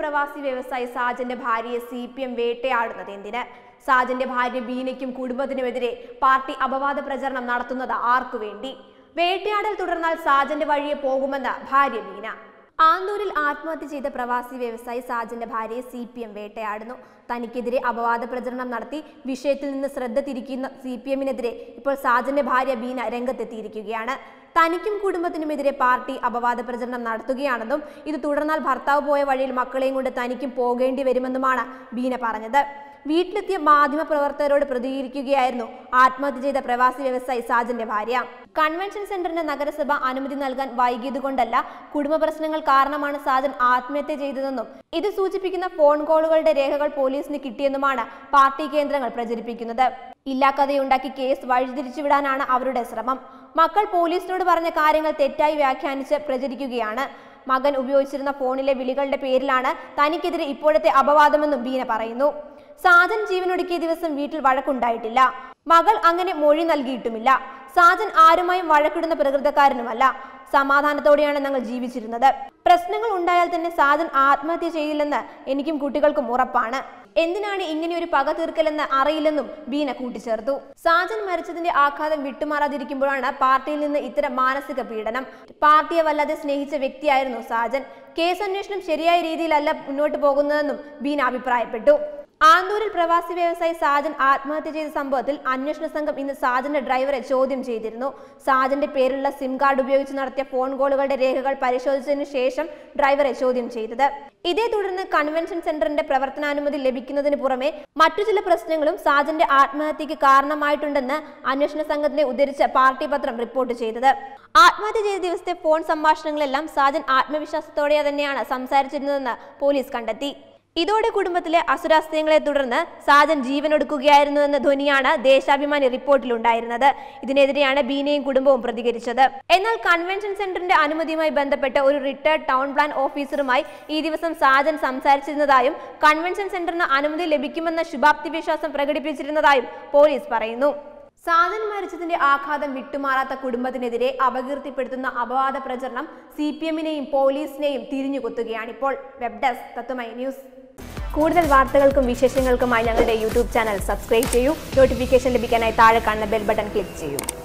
പ്രവാസി വ്യവസായി സാജന്റെ ഭാര്യയെ സി പി എം വേട്ടയാടുന്നത് എന്തിന് സാജന്റെ ഭാര്യ ബീനയ്ക്കും കുടുംബത്തിനുമെതിരെ പാർട്ടി അപവാദ പ്രചരണം നടത്തുന്നത് ആർക്കു വേണ്ടി വേട്ടയാടൽ തുടർന്നാൽ സാജന്റെ വഴിയെ പോകുമെന്ന് ഭാര്യ ബീന ആന്തൂരിൽ ആത്മഹത്യ ചെയ്ത പ്രവാസി വ്യവസായി സാജന്റെ ഭാര്യയെ സി പി എം വേട്ടയാടുന്നു തനിക്കെതിരെ അപവാദ പ്രചരണം നടത്തി വിഷയത്തിൽ നിന്ന് ശ്രദ്ധ തിരിക്കുന്ന സി പി എമ്മിനെതിരെ ഇപ്പോൾ സാജന്റെ ഭാര്യ ബീന രംഗത്തെത്തിയിരിക്കുകയാണ് തനിക്കും കുടുംബത്തിനുമെതിരെ പാർട്ടി അപവാദ പ്രചരണം നടത്തുകയാണെന്നും ഇത് തുടർന്നാൽ ഭർത്താവ് പോയ വഴിയിൽ മക്കളെയും കൊണ്ട് തനിക്കും പോകേണ്ടി വരുമെന്നുമാണ് ബീന പറഞ്ഞത് വീട്ടിലെത്തിയ മാധ്യമ പ്രവർത്തകരോട് പ്രതികരിക്കുകയായിരുന്നു ആത്മഹത്യ ചെയ്ത പ്രവാസി വ്യവസായി സാജന്റെ ഭാര്യ കൺവെൻഷൻ സെന്ററിന് നഗരസഭ അനുമതി നൽകാൻ വൈകിയതുകൊണ്ടല്ല കുടുംബ പ്രശ്നങ്ങൾ കാരണമാണ് സാജൻ ആത്മഹത്യ ചെയ്തതെന്നും ഇത് സൂചിപ്പിക്കുന്ന ഫോൺ കോളുകളുടെ രേഖകൾ പോലീസിന് കിട്ടിയെന്നുമാണ് പാർട്ടി കേന്ദ്രങ്ങൾ പ്രചരിപ്പിക്കുന്നത് ഇല്ലാക്കഥയുണ്ടാക്കി കേസ് വഴിതിരിച്ചുവിടാനാണ് അവരുടെ ശ്രമം മക്കൾ പോലീസിനോട് പറഞ്ഞ കാര്യങ്ങൾ തെറ്റായി വ്യാഖ്യാനിച്ച് പ്രചരിക്കുകയാണ് മകൻ ഉപയോഗിച്ചിരുന്ന ഫോണിലെ വിളികളുടെ പേരിലാണ് തനിക്കെതിരെ ഇപ്പോഴത്തെ അപവാദമെന്നും ബീന പറയുന്നു സാജൻ ജീവനൊടുക്കിയ ദിവസം വീട്ടിൽ വഴക്കുണ്ടായിട്ടില്ല മകൾ അങ്ങനെ മൊഴി നൽകിയിട്ടുമില്ല സാജൻ ആരുമായും വഴക്കിടുന്ന പ്രകൃതക്കാരനുമല്ല സമാധാനത്തോടെയാണ് ഞങ്ങൾ ജീവിച്ചിരുന്നത് പ്രശ്നങ്ങൾ ഉണ്ടായാൽ തന്നെ സാജൻ ആത്മഹത്യ ചെയ്യില്ലെന്ന് എനിക്കും കുട്ടികൾക്കും ഉറപ്പാണ് എന്തിനാണ് ഇങ്ങനെ ഒരു പക തീർക്കലെന്ന് അറിയില്ലെന്നും ബീന കൂട്ടിച്ചേർത്തു സാജൻ മരിച്ചതിന്റെ ആഘാതം വിട്ടുമാറാതിരിക്കുമ്പോഴാണ് പാർട്ടിയിൽ നിന്ന് ഇത്തരം മാനസിക പീഡനം പാർട്ടിയെ വല്ലാതെ സ്നേഹിച്ച വ്യക്തിയായിരുന്നു സാജൻ കേസ് അന്വേഷണം ശരിയായ രീതിയിലല്ല മുന്നോട്ട് പോകുന്നതെന്നും ബീന അഭിപ്രായപ്പെട്ടു ആന്തൂരിൽ പ്രവാസി വ്യവസായി സാജൻ ആത്മഹത്യ ചെയ്ത സംഭവത്തിൽ അന്വേഷണ സംഘം ഇന്ന് സാജന്റെ ഡ്രൈവറെ ചോദ്യം ചെയ്തിരുന്നു സാജന്റെ പേരിലുള്ള സിം കാർഡ് ഉപയോഗിച്ച് നടത്തിയ ഫോൺ കോളുകളുടെ രേഖകൾ പരിശോധിച്ചതിനു ശേഷം ഡ്രൈവറെ ചോദ്യം ചെയ്തത് ഇതേ തുടർന്ന് കൺവെൻഷൻ സെന്ററിന്റെ പ്രവർത്തനാനുമതി ലഭിക്കുന്നതിന് പുറമെ മറ്റു ചില പ്രശ്നങ്ങളും സാജന്റെ ആത്മഹത്യക്ക് കാരണമായിട്ടുണ്ടെന്ന് അന്വേഷണ സംഘത്തിനെ ഉദ്ധരിച്ച് പാർട്ടി പത്രം റിപ്പോർട്ട് ചെയ്തത് ആത്മഹത്യ ചെയ്ത ദിവസത്തെ ഫോൺ സംഭാഷണങ്ങളെല്ലാം സാജൻ ആത്മവിശ്വാസത്തോടെ തന്നെയാണ് സംസാരിച്ചിരുന്നതെന്ന് പോലീസ് കണ്ടെത്തി ഇതോടെ കുടുംബത്തിലെ അസുരാസ്യങ്ങളെ തുടർന്ന് സാജൻ ജീവനൊടുക്കുകയായിരുന്നുവെന്ന ധ്വനിയാണ് ദേശാഭിമാനി റിപ്പോർട്ടിലുണ്ടായിരുന്നത് ഇതിനെതിരെയാണ് ബീനയും കുടുംബവും പ്രതികരിച്ചത് എന്നാൽ കൺവെൻഷൻ സെന്ററിന്റെ അനുമതിയുമായി ബന്ധപ്പെട്ട് ഒരു റിട്ടയർഡ് ടൗൺ പ്ലാൻ ഓഫീസറുമായി ഈ ദിവസം സാജൻ സംസാരിച്ചിരുന്നതായും കൺവെൻഷൻ സെന്ററിന് അനുമതി ലഭിക്കുമെന്ന ശുഭാപ്തി വിശ്വാസം പ്രകടിപ്പിച്ചിരുന്നതായും പോലീസ് പറയുന്നു സാജൻ മരിച്ചതിന്റെ ആഘാതം വിട്ടുമാറാത്ത കുടുംബത്തിനെതിരെ അപകീർത്തിപ്പെടുത്തുന്ന അപവാദ പ്രചരണം സി പി എമ്മിനെയും പോലീസിനെയും തിരിഞ്ഞുകൊത്തുകയാണിപ്പോൾ വെബ് ഡെസ്ക് തത്തുമൈ ന്യൂസ് കൂടുതൽ വാർത്തകൾക്കും വിശേഷങ്ങൾക്കുമായി ഞങ്ങളുടെ യൂട്യൂബ് ചാനൽ സബ്സ്ക്രൈബ് ചെയ്യൂ നോട്ടിഫിക്കേഷൻ ലഭിക്കാനായി താഴെ കാണുന്ന ബെൽ ബട്ടൺ ക്ലിക്ക് ചെയ്യൂ